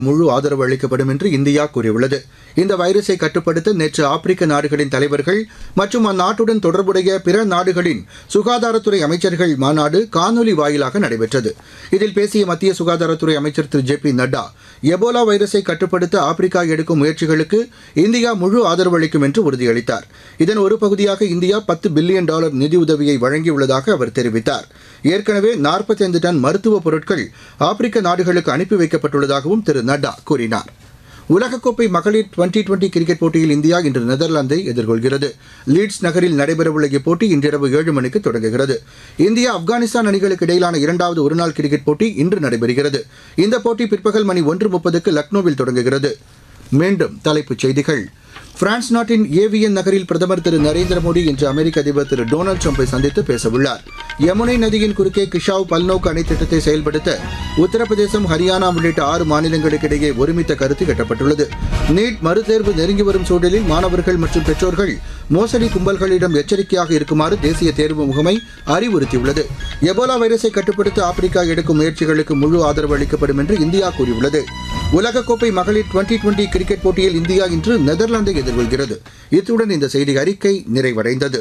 முழு ஆதரவு அளிக்கப்படும் என்று இந்தியா கூறியுள்ளது இந்த வைரஸை கட்டுப்படுத்த நேற்று ஆப்பிரிக்க நாடுகளின் தலைவர்கள் மற்றும் அந்நாட்டுடன் தொடர்புடைய பிற நாடுகளின் சுகாதாரத்துறை அமைச்சர்கள் மாநாடு காணொலி வாயிலாக நடைபெற்றது இதில் பேசிய மத்திய சுகாதாரத்துறை அமைச்சர் Thiru J P Nadda Ebola வைரஸை கட்டுப்படுத்த ஆப்பிரிக்கா எடுக்கும் முயற்சிகளுக்கு இந்தியா முழு ஆதரவு அளிக்கும் என்று உறுதியளித்தார் இதன் ஒரு பகுதியாக இந்தியா பத்து பில்லியன் டாலர் நிதியுதவியை வழங்கியுள்ளதாக அவர் தெரிவித்தார் ஏற்கனவே நாற்பத்தைந்து டன் மருத்துவப் பொருட்கள் ஆப்பிரிக்க நாடுகளுக்கு அனுப்பி வைக்கப்பட்டுள்ளதாகவும் திரு நட்டா கூறினார் உலகக்கோப்பை மகளிர் டுவெண்டி டுவெண்டி கிரிக்கெட் போட்டியில் இந்தியா இன்று நெதர்லாந்தை எதிர்கொள்கிறது லீட்ஸ் நகரில் நடைபெறவுள்ள இப்போட்டி இன்றிரவு ஏழு மணிக்கு தொடங்குகிறது இந்தியா ஆப்கானிஸ்தான் அணிகளுக்கு இடையிலான இரண்டாவது ஒருநாள் கிரிக்கெட் போட்டி இன்று நடைபெறுகிறது இந்த போட்டி பிற்பகல் மணி ஒன்று முப்பதுக்கு லக்னோவில் தொடங்குகிறது மீண்டும் தலைப்புச் செய்திகள் பிரான்ஸ் நாட்டின் ஏவியன் நகரில் பிரதமர் திரு நரேந்திர மோடி இன்று அமெரிக்க அதிபர் திரு டொனால்டு ட்ரம்பை சந்தித்து பேசவுள்ளார் யமுனை நதியின் குறுக்கே கிஷாவ் பல்நோக்கு அணை திட்டத்தை செயல்படுத்த உத்தரப்பிரதேசம் ஹரியானா உள்ளிட்ட ஆறு மாநிலங்களுக்கு இடையே ஒருமித்த கருத்து எட்டப்பட்டுள்ளது நீட் மறுதேர்வு நெருங்கி வரும் சூழலில் மாணவர்கள் மற்றும் பெற்றோர்கள் மோசடி கும்பல்களிடம் எச்சரிக்கையாக இருக்குமாறு தேசிய தேர்வு முகமை அறிவுறுத்தியுள்ளது எபோலா வைரஸை கட்டுப்படுத்த ஆப்பிரிக்கா எடுக்கும் முயற்சிகளுக்கு முழு ஆதரவு அளிக்கப்படும் என்று இந்தியா கூறியுள்ளது உலகக்கோப்பை மகளிர் டுவெண்டி டுவெண்டி கிரிக்கெட் போட்டியில் இந்தியா இன்று நெதர்லாந்தை எதிர்கொள்கிறது இத்துடன் இந்த செய்தி அறிக்கை நிறைவடைந்தது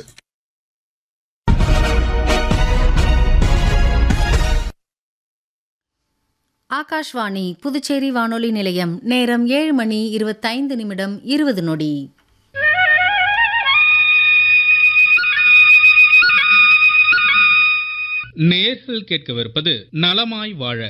ஆகாஷ்வாணி புதுச்சேரி வானொலி நிலையம் நேரம் ஏழு மணி இருபத்தைந்து நிமிடம் இருபது நொடி நேர்கள் கேட்கவிருப்பது நலமாய் வாழ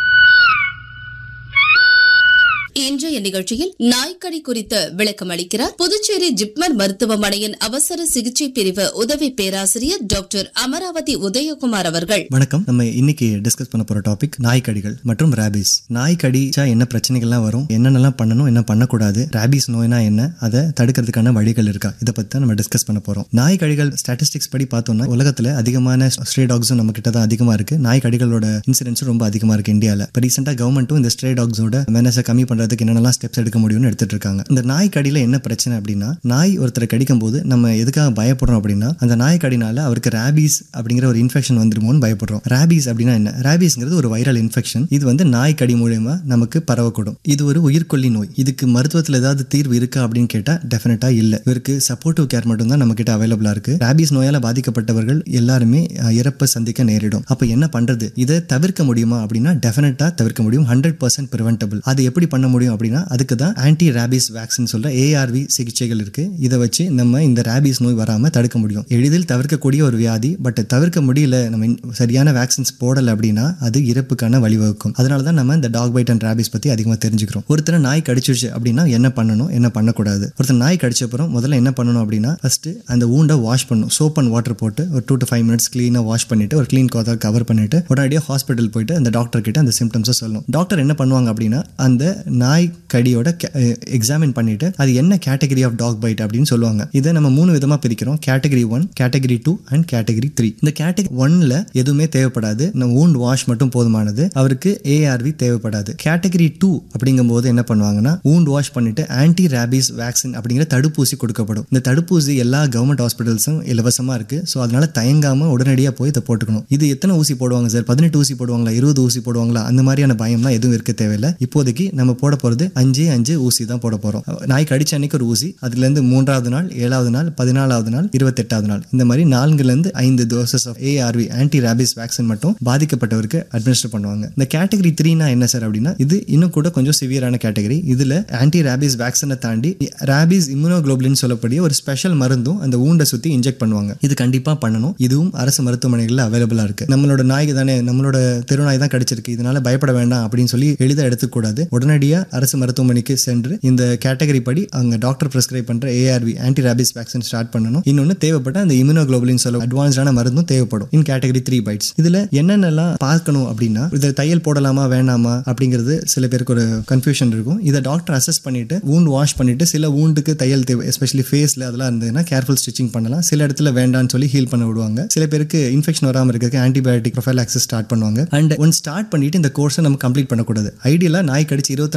இன்றைய நிகழ்ச்சியில் நாய்க்கடி குறித்து விளக்கம் அளிக்கிறார் புதுச்சேரி ஜிப்மர் மருத்துவமனையின் அவசர சிகிச்சை பிரிவு உதவி பேராசிரியர் டாக்டர் அமராவதி உதயகுமார் அவர்கள் வணக்கம் நம்ம இன்னைக்கு டிஸ்கஸ் பண்ண போற டாபிக் நாய்க்கடிகள் மற்றும் ரேபிஸ் நாய் கடிச்சா என்ன பிரச்சனைகள்லாம் வரும் என்னென்னலாம் பண்ணணும் என்ன பண்ணக்கூடாது ரேபிஸ் நோய்னா என்ன அதை தடுக்கிறதுக்கான வழிகள் இருக்கா இதை பத்தி தான் நம்ம டிஸ்கஸ் பண்ண போறோம் நாய் கடிகள் ஸ்டாட்டிஸ்டிக்ஸ் படி பார்த்தோம்னா உலகத்துல அதிகமான ஸ்ட்ரே டாக்ஸும் நம்ம கிட்ட தான் அதிகமா இருக்கு நாய் கடிகளோட இன்சிடென்ஸும் ரொம்ப அதிகமா இருக்கு இந்தியாவில் இப்போ ரீசெண்டாக கவர்மெண்ட்டும் இந்த ஸ்ட்ரே டாக்ஸோட மெனஸை கம்மி பண்றதுக்கு என்னென்னலாம் ஸ்டெப்ஸ் எடுக்க முடியும்னு எடுத்துட்டு இருக்காங்க இந்த நாய் கடியில என்ன பிரச்சனை அப்படின்னா நாய் ஒருத்தரை கடிக்கும் போது நம்ம எதுக்காக பயப்படுறோம் அப்படின்னா அந்த நாய் கடினால அவருக்கு ரேபிஸ் அப்படிங்கிற ஒரு இன்ஃபெக்ஷன் வந்துருமோன்னு பயப்படுறோம் ரேபிஸ் அப்படின்னா என்ன ரேபிஸ்ங்கிறது ஒரு வைரல் இன்ஃபெக்ஷன் இது வந்து நாய் கடி மூலயமா நமக்கு பரவக்கூடும் இது ஒரு உயிர்கொல்லி நோய் இதுக்கு மருத்துவத்தில் ஏதாவது தீர்வு இருக்கா அப்படின்னு கேட்டால் டெஃபினட்டா இல்லை இவருக்கு சப்போர்ட்டிவ் கேர் மட்டும் தான் நம்ம கிட்ட அவைலபிளா இருக்கு ரேபிஸ் நோயால பாதிக்கப்பட்டவர்கள் எல்லாருமே அஹ், இறப்பை சந்திக்க நேரிடும் அப்போ என்ன பண்றது இதை தவிர்க்க முடியுமா அப்படின்னா டெஃபினட்டா தவிர்க்க முடியும் ஹண்ட்ரட் பர்சன்ட் ப்ரிவென்டபிள் அது எப்படி பண்ண முடியும் அப்படின்னா அதுக்கு தான் ஆன்டி ரேபிஸ் வேக்சின் சொல்ற ஏஆர்வி சிகிச்சைகள் இருக்கு இதை வச்சு நம்ம இந்த ரேபிஸ் நோய் வராம தடுக்க முடியும் எளிதில் தவிர்க்கக்கூடிய ஒரு வியாதி பட் தவிர்க்க முடியல நம்ம இன்- சரியான வேக்சின்ஸ் போடல அப்படின்னா அது இறப்புக்கான வழிவகுக்கும் அதனால தான் நம்ம இந்த டாக் பைட் அண்ட் ரேபிஸ் பத்தி அதிகமாக தெரிஞ்சுக்கிறோம் ஒருத்தர் நாய் கடிச்சிருச்சு அப்படின்னா என்ன பண்ணணும் என்ன பண்ணக்கூடாது ஒருத்தர் நாய் கடிச்ச அப்புறம் முதல்ல என்ன பண்ணணும் அப்படின்னா ஃபர்ஸ்ட் அந்த ஊண்டை வாஷ் பண்ணணும் சோப் அண்ட் வாட்டர் போட்டு ஒரு டூ டு ஃபைவ் மினிட்ஸ் க்ளீனாக வாஷ் பண்ணிட்டு ஒரு க்ளீன் காத்தால் கவர் பண்ணிட்டு உடனடியாக ஹாஸ்பிட்டல் போயிட்டு அந்த டாக்டர் கிட்ட அந்த சிம்டம்ஸை சொல்லணும் டாக்டர் என்ன பண்ணுவாங்க அப்படின்னா அந்த நாய் கடியோட எக்ஸாமின் பண்ணிட்டு அது என்ன கேட்டகரி ஆஃப் டாக் பைட் அப்படின்னு சொல்லுவாங்க இதை நம்ம மூணு விதமா பிரிக்கிறோம் category one category two and category three இந்த கேட்டகரி ஒன்ல எதுவுமே தேவைப்படாது நம்ம wound வாஷ் மட்டும் போதுமானது அவருக்கு ஏஆர்வி தேவைப்படாது கேட்டகரி டூ அப்படிங்கும்போது என்ன பண்ணுவாங்கன்னா wound வாஷ் பண்ணிட்டு ஆன்டி ரேபிஸ் வேக்சின் அப்படிங்கிற தடுப்பூசி கொடுக்கப்படும் இந்த தடுப்பூசி எல்லா கவர்மெண்ட் ஹாஸ்பிட்டல்ஸும் இலவசமா இருக்கு ஸோ அதனால தயங்காம உடனடியாக போய் இதை போட்டுக்கணும் இது எத்தனை ஊசி போடுவாங்க சார் பதினெட்டு ஊசி போடுவாங்களா இருபது ஊசி போடுவாங்களா அந்த மாதிரியான பயம்லாம் எதுவும் இருக்க தேவையில்லை இப்போதைக்கு நம்ம போட போறது அஞ்சு அஞ்சு ஊசி தான் போட போறோம் நாய் கடிச்ச அன்னைக்கு ஒரு ஊசி அதுல இருந்து மூன்றாவது நாள் ஏழாவது நாள் பதினாலாவது நாள் இருபத்தெட்டாவது நாள் இந்த மாதிரி நான்குல இருந்து ஐந்து doses of ARV anti rabies vaccine மட்டும் பாதிக்கப்பட்டவருக்கு அட்மினிஸ்டர் பண்ணுவாங்க இந்த கேட்டகரி த்ரீனா என்ன சார் அப்படின்னா இது இன்னும் கூட கொஞ்சம் சிவியரான கேட்டகரி இதுல ஆன்டி ரேபிஸ் வேக்சினை தாண்டி ரேபிஸ் இம்யூனோகுளோபுலின் சொல்லக்கூடிய ஒரு ஸ்பெஷல் மருந்தும் அந்த ஊண்டை சுத்தி இன்ஜெக்ட் பண்ணுவாங்க இது கண்டிப்பா பண்ணணும் இதுவும் அரசு மருத்துவமனைகளில் அவைலபிளா இருக்கு நம்மளோட நாய்க்கு தானே நம்மளோட தெருநாய் தான் கடிச்சிருக்கு இதனால பயப்பட வேண்டாம் அப்படின்னு சொல்லி எளிதாக எடுத்துக்கூடாது உடனடியாக அரசு மருத்துவமனைக்கு சென்று இந்த கேட்டகரி படி அங்கே டாக்டர் பிரிஸ்கிரைப் பண்ற ARV anti rabies vaccine start பண்ணணும் இன்னொன்று தேவைப்பட்ட அந்த இம்யூனோகுளோபுலின் சொல்ல அட்வான்ஸ்டான மருந்தும் தேவைப்படும் இன் கேட்டகரி த்ரீ பைட்ஸ் இதுல என்னென்னலாம் பார்க்கணும் அப்படின்னா இதை தையல் போடலாமா வேணாமா அப்படிங்கிறது சில பேருக்கு ஒரு கன்ஃபியூஷன் இருக்கும் இதை டாக்டர் அசஸ் பண்ணிட்டு wound வாஷ் பண்ணிட்டு சில woundக்கு தையல் தேவை எஸ்பெஷலி ஃபேஸ்ல அதெல்லாம் இருந்ததுன்னா கேர்ஃபுல் ஸ்டிச்சிங் பண்ணலாம் சில இடத்துல வேண்டாம்னு சொல்லி ஹீல் பண்ண விடுவாங்க சில பேருக்கு இன்ஃபெக்ஷன் வராமல் இருக்கிறதுக்கு ஆன்டிபயோட்டிக் ப்ரொஃபைல் ஆக்சஸ் ஸ்டார்ட் பண்ணுவாங்க அண்ட் ஒன் ஸ்டார்ட் பண்ணிட்டு இந்த கோர்ஸை நம்ம கம்ப்ளீட் பண்ணக்கூடாது ஐடியலாக நாய் கடிச்சு இருபத்தி நாலு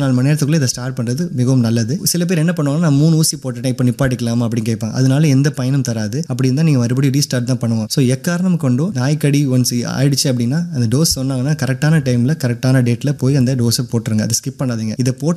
நாலு மணி நேரத்துக்குள்ளே இதை ஸ்டார்ட் பண்ணுறது மிகவும் நல்லது சில பேர் என்ன பண்ணுவாங்க நான் மூணு ஊசி போட்டுட்டேன் இப்போ நிப்பாட்டிக்கலாமா அப்படின்னு கேட்பாங்க அதனால எந்த பயனும் தராது அப்படி இருந்தால் நீங்கள் மறுபடியும் ரீஸ்டார்ட் தான் பண்ணுவோம் ஸோ எக்காரணம் கொண்டோ நாய்க்கடி ஒன்ஸ் ஆயிடுச்சு அப்படின்னா அந்த டோஸ் சொன்னாங்கன்னா கரெக்டான டைமில் கரெக்டான டேட்டில் போய் அந்த டோஸை போட்டுருங்க அதை ஸ்கிப் பண்ணாதீங்க இதை போட்டு